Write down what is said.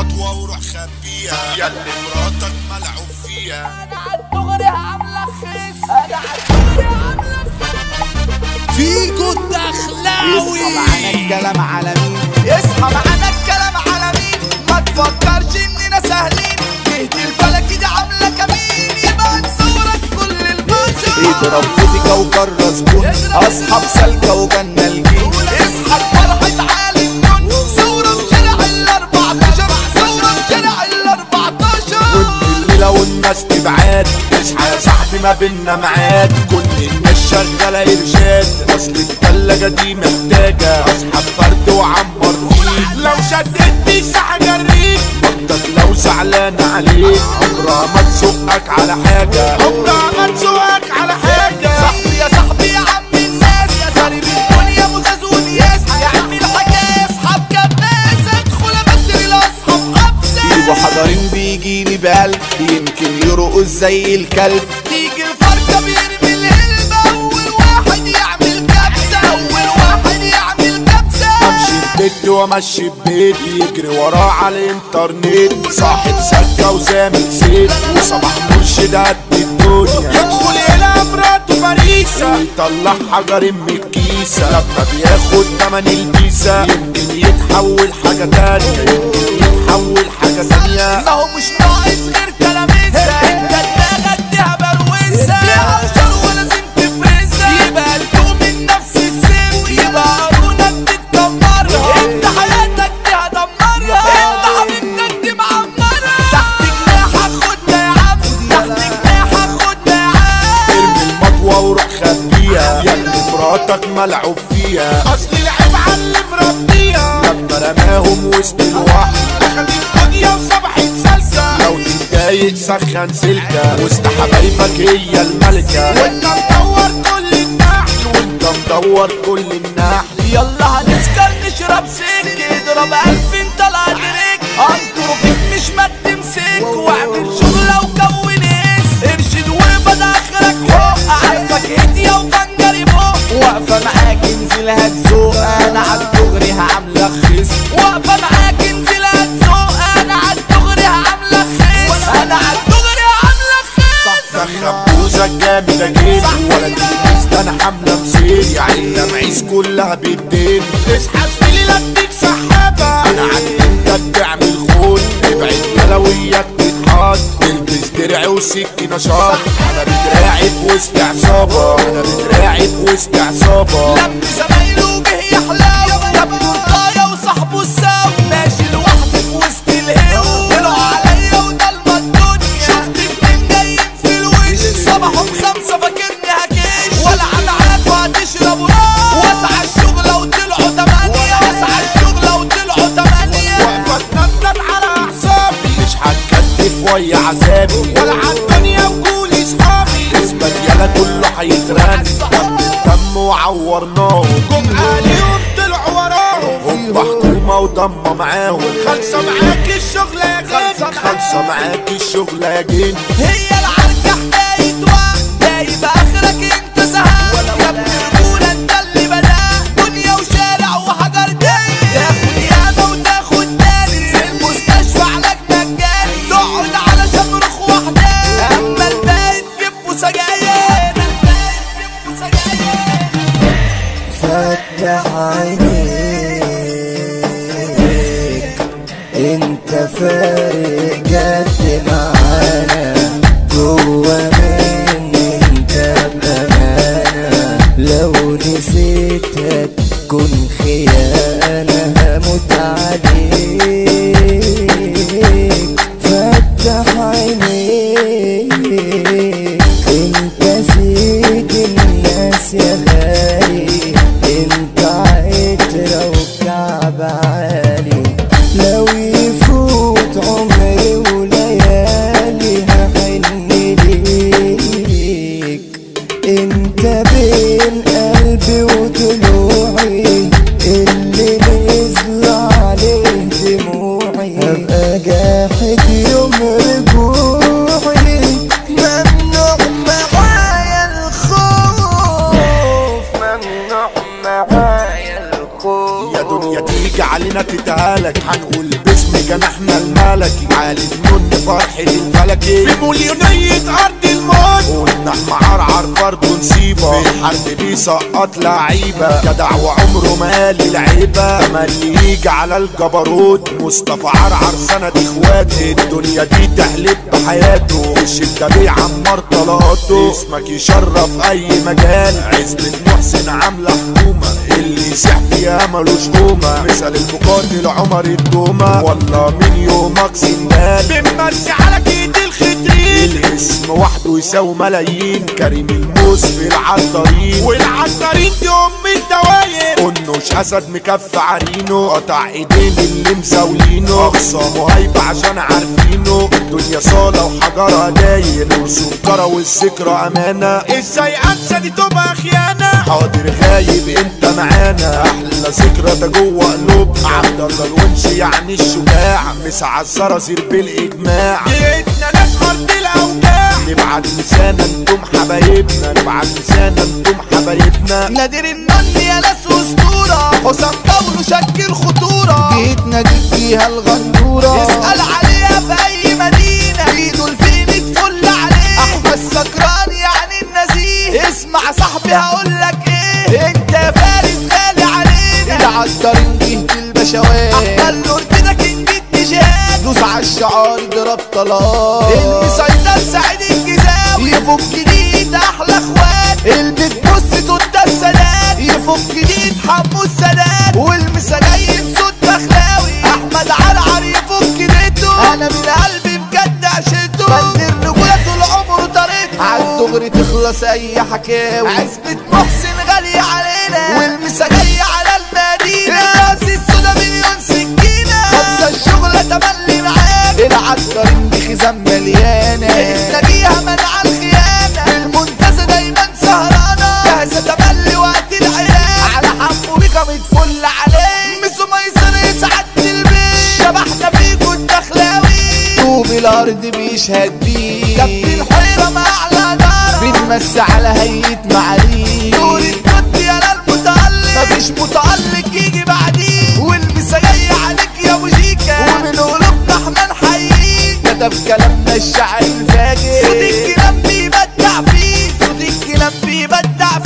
المطوة وروح خبيها يا اللي مراتك ملعوب فيها انا عالدغري هعملك خيس انا عالدغري هعملك فيكو الدخلاوي يصحى معانا الكلام على مين يصحى معانا الكلام على مين ما تفكرش اننا سهلين جهة الفلك دي عاملة كمين يبقى نصورك كل البشر اضرب فيك وكرس بون اصحاب سلكة وجنة الجين اصحى الفرحة عالي النون صورة في شارع ال 14 صورة في شارع ال 14 الليلة والناس تبعاد اصحى يا صاحبي ما بينا ميعاد كل الناس شغالة ارشاد اصل التلاجة دي محتاجة اصحاب فرد وعمر فيه لو شدت دي ساعة جريك بطك لو زعلان عليك عمرها ما تسوقك على حاجة عمرها ما تسوقك على حاجة صاحبي يا صاحبي يا عم الناس يا زارب الدنيا مزاز ونياس يا عم الحكاية اصحاب كباس ادخل ابدل الاصحاب حبسة يبقوا حضارين بيجيني بقلب يمكن يرقص زي الكلب تيجي الفرقة بيرمي الهلبة أول واحد يعمل كبسة أول واحد يعمل كبسة امشي ببيت وامشي ببيت يجري وراه على الانترنت صاحب سكه وزامل زيت وصباح مرشد قد الدنيا يدخل الى مراته فريسه ويطلع حجر من الكيسه لما بياخد تمن البيسه يمكن يتحول حاجه تانية يمكن يتحول حاجه تانية ما هو مش ناقص غير كلاميسة انت دماغك دي هبروسة ليها وشر ولازم تفرزها يبقى انتوا من نفس السن يبقى قارونك تتكمرها انت حياتك دي هدمرها انت حبيبتك دي معمرها تحت جناحك خدنا يا عم تحت جناحك خدنا يا عم ارمي المطوة وروح خبيها يا اللي مراتك ملعوب فيها اصل العيب على اللي مربيها لما رماهم وسط الوحش اخد الدنيا وصبحت سلسة لو تتضايق سخن سلكة وسط حبايبك هي الملكة وانت مدور كل النحل وانت مدور كل النحل يلا هنسكر نشرب سك اضرب ألف انت لا ادرك انطر فيك مش ما تمسك واعمل شغلة وكون اس ارشد وبدا اخرك حق عارفك هدية وفنجري فوق واقفة معاك انزل هتزوق انا عالدغري هعملك خس واقفة معاك انزل هتزوق انا عالدغري هعملك خس انا عالدغري هعملك خس خبوزة جامدة جدا ولا تلبس انا حاملة بسيط يعني المعيش كلها بالدين اصحى زميلي لا اديك سحابة انا عندي انت بتعمل خون ابعد يا وياك تتحط تلبس درع وسكينة شاط انا بدراعي في وسط عصابة انا بدراعي في وسط عصابة لم زمايله به يحلاو جاب تورتايه وصاحبه الساو ماشي لوحده في وسط الهو طلعوا عليا وضلمه الدنيا شفت اتنين جايين في الوش صباحهم خمسه فاكرني هكش ولا معاكوا هتشربوا نار واسعى الشغله وطلعوا تمانيه واسعى الشغله وطلعوا تمانيه واقفة تنطط على اعصابي مش هتكتف ويا عذابي ولا عالدنيا وكولي صحابي اثبت يالا كله هيترن دم الدم وعورناهم جم عليهم طلعوا وراهم هم حكومة وضمة معاهم خلصة معاك الشغل يا جن خلصة معاك الشغل يا جن هي العركة حكاية وقت جايب اخرك انت سهل يا ابن رجولة انت اللي بدأ دنيا وشارع وحجر جاي تاخد ياما وتاخد تاني في المستشفى علاج مجاني تقعد على شمرخ وحداني اما الباقي تجيبوا سجاير الباقي تجيبوا سجاير فتح عينيك انت فارق جد معانا جوا مني انت بأمانة لو نسيت هتكون خيانة هموت عليك فتح عينيك انت سيد الناس يا غالي انت عترة وكعب عالي لو يفوت عمري وليالي هحن ليك انت بين قلبي وضلوعي اللي نزل عليه دموعي هبقى جاحد يوم رجوعي ممنوع معايا الخوف ممنوع معايا الخوف يا دنيا تيجي علينا اديتها لك هنقول باسم جناحنا الملكي عالي النون فرحة الفلكي في مليونية ارض الموت قلنا معرعر فرد نسيبه في الحرب دي سقط لعيبة جدع وعمره مال العيبة تملي يجي على الجبروت مصطفى عرعر سند اخواته الدنيا دي تحلب بحياته في الشدة بيعمر طلاقاته اسمك يشرف اي مجال عزبة محسن عاملة حكومة اللي يسيح فيها ملوش قومة مثل المقاتل عمر الدومة والله من يومك سندال بنمسي على جيد الخترين الاسم وحده يساوي ملايين كريم الموس في العطارين والعطارين دي ام الدواير قنوش اسد مكف عرينه قطع ايدين اللي مزاولينه اخصامه هيبة عشان عارفينه الدنيا صالة وحجرها داير والسكرة والذكرى امانة ازاي انسى دي تبقى خيانة حاضر غايب انت معانا احلى ذكرى ده جوه قلوب عبد الله الونش يعني الشجاع مسعى الزرازير بالاجماع جيتنا ناس ارض الاوجاع نبعت لسانا انتم حبايبنا نبعت لسانا انتم حبايبنا نادر النن يا ناس اسطورة حسام قوله شكل خطورة جيت ناديك فيها الغندورة اسأل عليها في اي مدينة ايده الفين تفل عليه احمد سكران يعني النزيه اسمع صاحبي هقولك ايه انت يا فارس غالي علينا العطارين جهة البشوات احمد له كده كينج التجاد دوس عالشعار ضرب طلاق المسيطر سعيد الجزاوي يفك ديت احلى اخوات البيت بص توتا السادات يفك ديت حمو السادات والمسجايب صوت دخلاوي احمد علعر يفك ديته انا من قلبي بجد عشته بند الرجوله طول عمره طريقته عالدغري تخلص اي حكاوي عزبة محسن غالية علينا والمسجاية على المدينة الراس السودا مليون سكينة خمسة الشغلة تملي معاك العطارين دي خزان مليانة نجيها منع الخيانة المنتزه دايما سهرانة جاهزة تملي وقت العيان على حمو بيكا متفل عليه مسو ميسر يسعد البيت شبحنا فيكو الدخلاوي طوب الارض بيشهد بيه كابتن الحيرة مع اعلى نار بنمس على هيئة معاليه نور الكت يا المتألق مفيش متألق يجي بعديه والمسا جاية عليك يا ابو جيكا ومن قلوبنا احنا نحييك كتب كلامنا الشعر الفاجر صوت الكلام بيبدع فيه صوت الكلام بيبدع